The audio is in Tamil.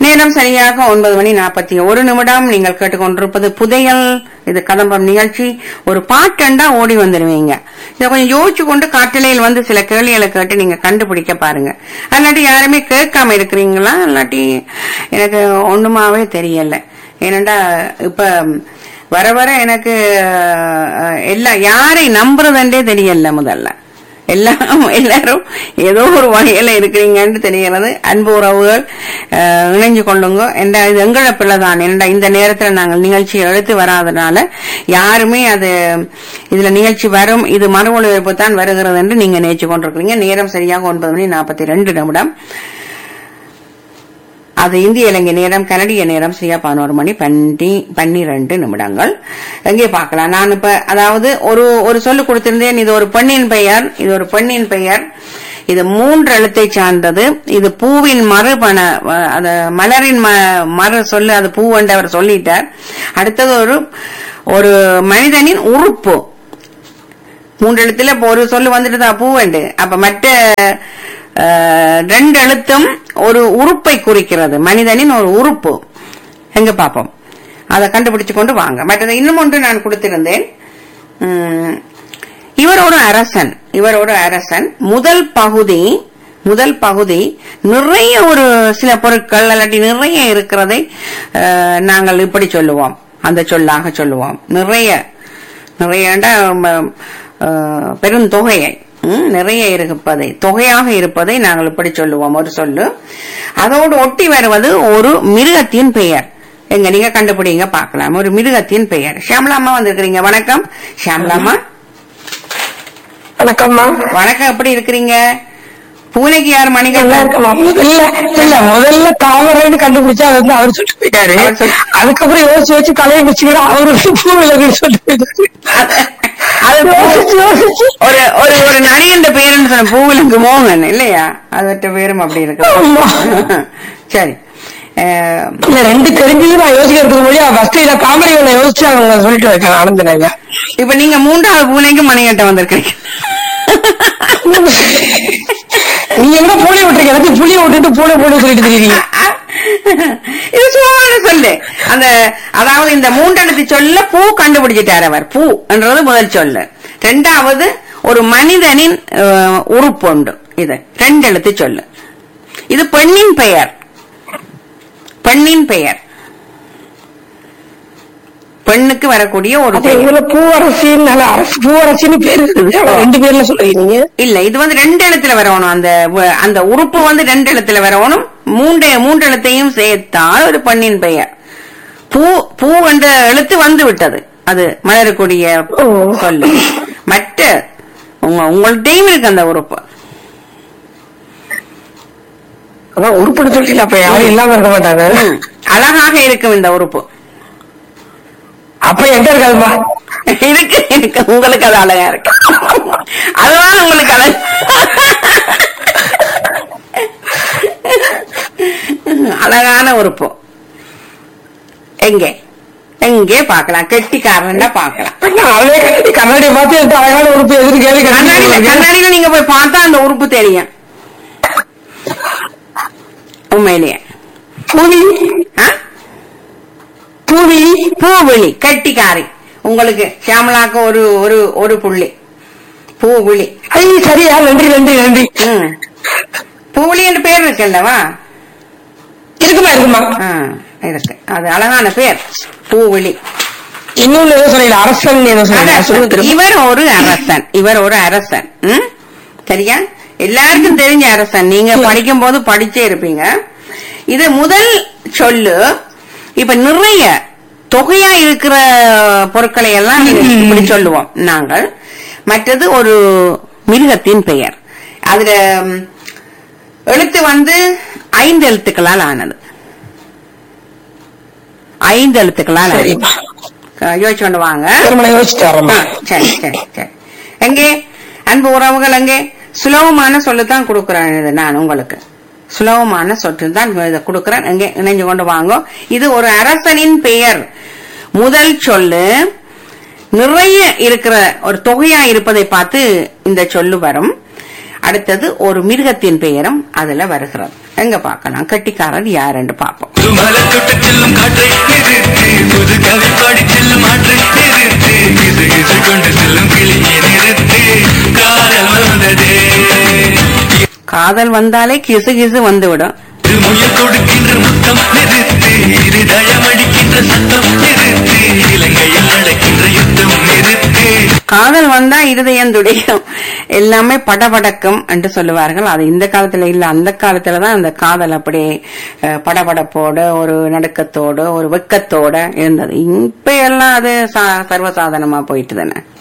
நேரம் சரியாக ஒன்பது மணி நாற்பத்தி ஒரு நிமிடம் நீங்கள் கேட்டுக்கொண்டிருப்பது புதையல் இது கதம்பம் நிகழ்ச்சி ஒரு பாட்டண்டா ஓடி வந்துருவீங்க இதை கொஞ்சம் யோசிச்சு கொண்டு காட்டலையில் வந்து சில கேள்விகளை கேட்டு நீங்க கண்டுபிடிக்க பாருங்க அல்லாட்டி யாருமே கேட்காம இருக்கிறீங்களா இல்லாட்டி எனக்கு ஒண்ணுமாவே தெரியல ஏனண்டா இப்ப வர வர எனக்கு அஹ், எல்லாம் யாரை நம்புறதுன்றே தெரியல முதல்ல எல்லாம் எல்லாரும் ஏதோ ஒரு வகையில இருக்கிறீங்கன்னு தெரிகிறது அன்பு உறவுகள் அஹ், இணைஞ்சு கொள்ளுங்க என்ற இது எங்கள பிள்ளைதான் என்ற இந்த நேரத்துல நாங்கள் நிகழ்ச்சி எடுத்து வராதனால யாருமே அது இதுல நிகழ்ச்சி வரும் இது மறு ஒளிபரப்பு தான் வருகிறது என்று நீங்க நினைச்சு கொண்டிருக்கிறீங்க நேரம் சரியாக ஒன்பது மணி நாற்பத்தி ரெண்டு நிமிடம் அது இந்திய இலங்கை நேரம் கனடிய நேரம் சரியா பதினோரு மணி பன்னி பன்னிரண்டு நிமிடங்கள் எங்கே பார்க்கலாம் நான் இப்ப அதாவது ஒரு ஒரு சொல்லு கொடுத்திருந்தேன் இது ஒரு பெண்ணின் பெயர் இது ஒரு பெண்ணின் பெயர் இது மூன்று எழுத்தை சார்ந்தது இது பூவின் மறுபண அஹ், அது மலரின் ம- மறு சொல்லு அது பூ என்று அவர் சொல்லிட்டார் அடுத்தது ஒரு ஒரு மனிதனின் உறுப்பு மூன்று எழுத்துல இப்ப ஒரு சொல்லு வந்துட்டு தான் பூவண்டு அப்ப மற்ற அஹ், ரெண்டு எழுத்தும் ஒரு உறுப்பை குறிக்கிறது மனிதனின் ஒரு உறுப்பு எங்க பாப்போம் அதை கண்டுபிடிச்சு கொண்டு வாங்க மற்றது இன்னும் ஒன்று நான் கொடுத்திருந்தேன் உம், இவர் ஒரு அரசன் இவர் ஒரு அரசன் முதல் பகுதி முதல் பகுதி நிறைய ஒரு சில பொருட்கள் இல்லாட்டி நிறைய இருக்கிறதை அஹ், நாங்கள் இப்படி சொல்லுவோம் அந்த சொல்லாக சொல்லுவோம் நிறைய நிறையண்டா ம- அஹ், பெருந்தொகையை ம், நிறைய இருப்பதை தொகையாக இருப்பதை நாங்கள் இப்படி சொல்லுவோம் ஒரு சொல்லு அதோடு ஒட்டி வருவது ஒரு மிருகத்தின் பெயர் எங்க நீங்க கண்டுபிடிங்க பார்க்கலாம் ஒரு மிருகத்தின் பெயர் ஷியாமலாமா வந்திருக்கிறீங்க வணக்கம் ஷியாமலாமா வணக்கம்மா வணக்கம் எப்படி இருக்கிறீங்க பூனைக்கு யார் நல்லா மணிகள் இருக்கமா முதல்ல இல்ல முதல்ல தாமரைன்னு கண்டுபிடிச்சா அது வந்து அவர் சொல்லிட்டு போயிட்டாரு அவர் சொல்லி- அதுக்கப்புறம் யோசிச்சு யோசிச்சு தலையை வச்சுக்கிற அவரு பூவிலகுன்னு சொல்லிட்டு போயிட்டாரு அது யோசிச்சு யோசிச்சு ஒரு ஒரு ஒரு நடிகன் பேருன்னு சொன்ன பூவிலுக்கு மோகன் இல்லையா அதற்ற பேரும் அப்படி இருக்கு ஆமா. சரி அஹ், இல்ல ரெண்டு தெரிஞ்சது நான் யோசிக்கிறதுக்கு மொழியா ஃபர்ஸ்ட் இத தாமரை ஒண்ணு யோசிச்சு அவங்க சொல்லிட்டு வைக்கிறேன் ஆனந்தனாங்க இப்ப நீங்க மூன்றாவது பூனைக்கு மணிகட்ட வந்திருக்கீங்க நீங்க என்ன பூனை விட்டுருக்க எல்லாத்தையும் புளிய விட்டுட்டு பூனை பூனை சொல்லிட்டு தெரியுறீங்க இது சும்மான சொல்லு அந்த அதாவது இந்த மூன்றெழுத்து சொல்ல பூ கண்டுபிடிச்சிட்டார் அவர் பூ என்றது முதல் சொல்லு ரெண்டாவது ஒரு மனிதனின் அஹ், உறுப்பு உண்டு இது ரெண்டு எழுத்து சொல்லு இது பெண்ணின் பெயர் பெண்ணின் பெயர் பெண்ணுக்கு வரக்கூடிய ஒரு அப்ப பெயர் இதுல பூவரசின்னு நல்ல அரசு பூவரசின்னு பேர் இருக்குது ஆனா ரெண்டு பேர்ல சொல்லுவீங்க இல்ல இது வந்து ரெண்டு எழுத்துல வரணும் அந்த வ- அந்த உறுப்பு வந்து ரெண்டு எழுத்துல வரணும் மூன்று மூன்று எழுத்தையும் சேர்த்தால் ஒரு பெண்ணின் பெயர் பூ பூ என்ற எழுத்து வந்து விட்டது அது மலரக்கூடிய ஓ. சொல்லு மற்ற உங்க உங்கள்கிட்டயும் இருக்கு அந்த உறுப்பு அதான் உருப்படி சொல்லிட்டு அப்ப யாரும் இல்லாம இருக்க மாட்டாங்க ம். அழகாக இருக்கும் இந்த உறுப்பு அப்ப எங்க இருக்காதுப்பா இருக்கு இருக்கு உங்களுக்கு அது அழகா இருக்கு அதுதான் உங்களுக்கு அழகு அழகான உறுப்பு எங்கே எங்கே பார்க்கலாம் கெட்டிக்காரன்டா பார்க்கலாம் அதே கட்டி கண்ணாடியை பார்த்து எடுத்து அழகான உறுப்பு எதிர்த்து கேள்வி கண்ணாடியில கண்ணாடி கண்ணாடியில நீங்க போய் பார்த்தா அந்த உறுப்பு தெரியும் உண்மையிலேயே பூவி ஆ? பூவி பூவிழி கெட்டிக்காரி உங்களுக்கு சியாமலாக்கு ஒரு ஒரு ஒரு புள்ளி பூவிழி ஐ சரியா நன்றி நன்றி நன்றி ம். பூவிழி என்று பேர் இருக்குல்லவா இருக்குமா இருக்குமா ஆ, இருக்கு அது அழகான பேர் பூவிழி இன்னொன்னு ஏதோ சொல்லல அரசன் ஏதோ சொல்லல அரசன். சொல்லுங்க திரும்ப இவர் ஒரு அரசன் இவர் ஒரு அரசன் ம்? சரியா எல்லாருக்கும் தெரிஞ்ச அரசன் நீங்க படிக்கும் போது படிச்சே இருப்பீங்க இது முதல் சொல்லு இப்ப நிறைய தொகையா இருக்கிற பொருட்களை எல்லாம் இப்படி சொல்லுவோம் நாங்கள் மற்றது ஒரு மிருகத்தின் பெயர் அதுல ம், எழுத்து வந்து ஐந்து எழுத்துக்களால் ஆனது ஐந்து எழுத்துக்களால் ஆனது சரிப்பா அஹ் யோசிச்சு கொண்டு வாங்க திருமணம் யோசிச்சுட்டு வரேம்மா ஆ, சரி சரி சரி எங்கே அன்பு உறவுகள் எங்கே சுலபமான சொல்லுதான் கொடுக்கிறேன் இது நான் உங்களுக்கு சுலபமான சொட்டு தான் இதை கொடுக்கிறேன் எங்கே இணைஞ்சு கொண்டு வாங்க இது ஒரு அரசனின் பெயர் முதல் சொல்லு நிறைய இருக்கிற ஒரு தொகையா இருப்பதை பார்த்து இந்த சொல்லு வரும் அடுத்தது ஒரு மிருகத்தின் பெயரும் அதுல வருகிறது எங்க பார்க்கலாம் கட்டிக்காரர் யாருன்னு பார்ப்போம் புது மலை தொட்டு செல்லும் காற்றை நிறுத்து புது கவி பாடி செல்லும் ஆற்றை நிறுத்து கிசு கிசு கொண்டு செல்லும் கிளியை நிறுத்து காதல் வந்ததே காதல் வந்தாலே கிசு கிசு வந்துவிடும் முயல் கொடுக்கின்ற முத்தம் நிறுத்து இருதயம் அடிக்கின்ற சத்தம் நிறுத்து இலங்கையில் நடக்கின்ற யுத்தம் நிறுத்து காதல் வந்தா இருதயம் துடிக்கும் எல்லாமே படபடக்கும் என்று சொல்லுவார்கள் அது இந்த காலத்துல இல்ல அந்த காலத்துல தான் அந்த காதல் அப்படியே அஹ், படபடப்போட ஒரு நடுக்கத்தோட ஒரு வெக்கத்தோட இருந்தது இப்ப எல்லாம் அது சா- சர்வசாதாரணமா போயிட்டு தானே